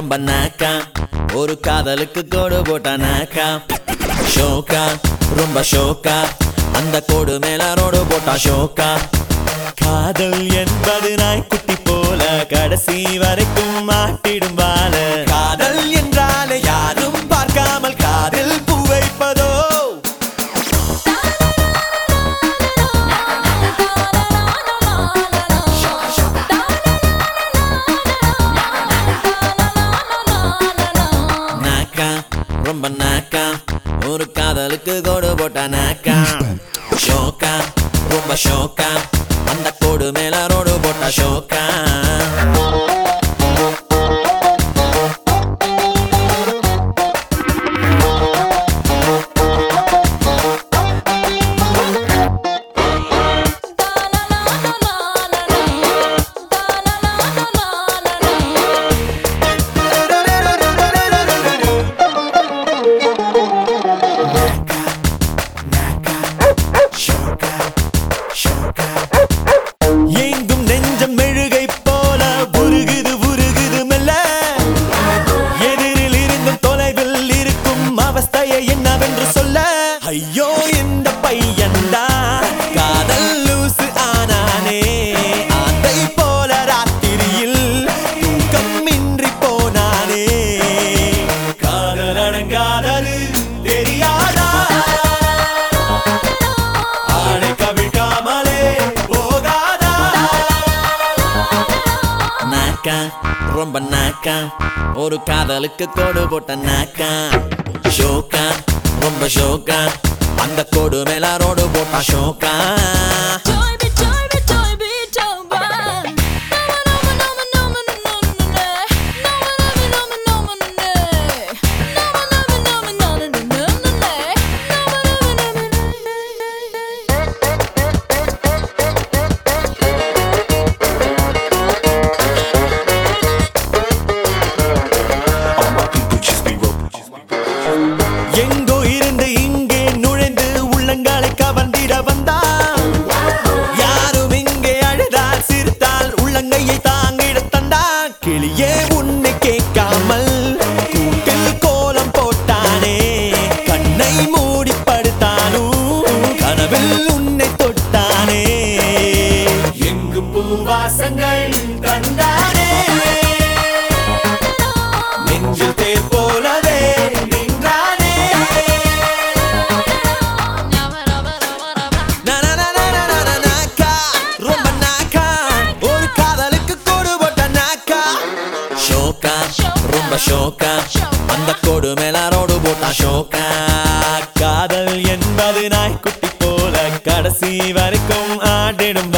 ரொம்ப நாக்கா ஒரு காதலுக்கு கோடு போட்டா நாக்கா ஷோக்கா ரொம்ப ஷோக்கா அந்த கோடு மேல ரோடு போட்டா ஷோக்கா காதல் என்பது நாய்க்குட்டி போல கடைசி வரைக்கும் மாட்டிடும் வாழ காதல் என்றாலே யாரும் பார்க்காமல் காதில் பூ வைப்பதோ நாக்கா ரொம்ப நாக்கா ஒரு காதலுக்கு கோடு போட்டா நாக்கா ஷோக்கா ரொம்ப ஷோக்கா அந்த கோடு மேல ரோடு போட்டா ஷோக்கா எங்கும் நெஞ்சம் மெழுகை போல உருகுது உருகுது மெல்ல எதிரில் இருந்தும் தொலைவில் இருக்கும் அவஸ்தையை என்னவென்று சொல்ல ஐயோ இந்த பையன்டா காதல் லூசு ஆனானே ஆந்தை போல ராத்திரியில் தூக்கம் இன்றி போனானே காதல் அடங்காதது தெரியாதா ஆடை கவிழ்க்காமலே போகாதா நாக்கா ரொம்ப நாக்கா ஒரு காதலுக்கு கோடு போட்ட நாக்கா ஷோக்கா ரொம்ப ஷோக்கா அந்த கோடு மேல ரோடு போட்டா ஷோக்கா All my people just be rolling. எங்கோ இருந்து இங்கே நுழைந்து உள்ளங்களை கவர்ந்திட வந்தா யாரும் இங்கே அழுதால் சிரித்தால் உள்ளங்கையை தாங்கிட தந்தா கிளியே உன்னை கேட்காமல் கூட்டில் கோலம் போட்டானே கண்ணை மூடி படுத்தானும் கனவில் உன்னை தொட்டானே எங்கும் பூவாசங்கள் தந்தானே நெஞ்சில் தேர் போலவே நின்றானே நாக்கா, ரொம்ப நாக்கா, ஒரு காதலுக்கு கோடு போட்ட நாக்கா. ஷோக்கா, ரொம்ப ஷோக்கா, அந்த கோடு மேல ரோடு போட்டா ஷோக்கா காதல் என்பது நாய்க்குட்டி போல கடைசி வரைக்கும் ஆடிடும்